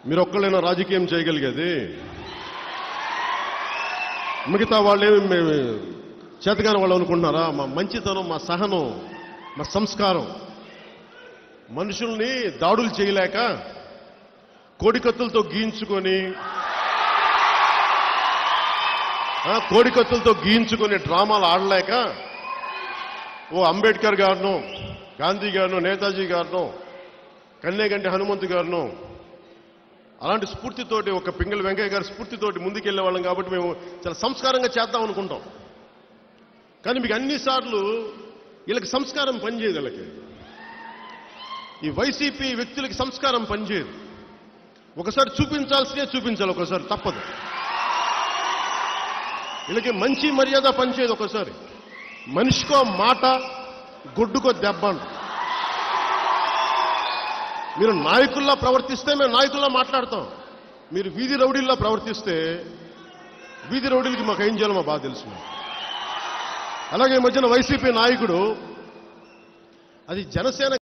మీరు ఒక్కళ్ళైనా రాజకీయం చేయగలిగేది మిగతా వాళ్ళేమి మేము చేతగాని వాళ్ళు అనుకుంటున్నారా మా మంచితనం మా సహనం మా సంస్కారం మనుషుల్ని దాడులు చేయలేక కోడికత్తులతో గీయించుకొని ఆ, కోడికత్తులతో గీయించుకొని డ్రామాలు ఆడలేక ఓ అంబేద్కర్ గారిను గాంధీ గారిను నేతాజీ గారిను కన్నేగంటి హనుమంతు గారిను అలాంటి స్ఫూర్తితోటి ఒక పింగళి వెంకయ్య గారి స్ఫూర్తితోటి ముందుకెళ్లే వాళ్ళం కాబట్టి మేము చాలా సంస్కారంగా చేద్దాం అనుకుంటాం కానీ మీకు అన్నిసార్లు వీళ్ళకి సంస్కారం పనిచేయదు వీళ్ళకి ఈ వైసీపీ వ్యక్తులకి సంస్కారం పనిచేయదు ఒకసారి చూపించాల్సినే చూపించాలి ఒకసారి తప్పదు వీళ్ళకి మంచి మర్యాద పనిచేయదు ఒకసారి మనిషికో మాట గొడ్డుకో దెబ్బ అంట మీరు నాయకుల్లా ప్రవర్తిస్తే మేము నాయకుల్లా మాట్లాడతాం మీరు వీధి రౌడీల్లా ప్రవర్తిస్తే వీధి రౌడీలకి మాకు ఏం చేయాలో మా బాగా తెలుసు మాకు. అలాగే ఈ మధ్యన వైసీపీ నాయకుడు అది జనసేన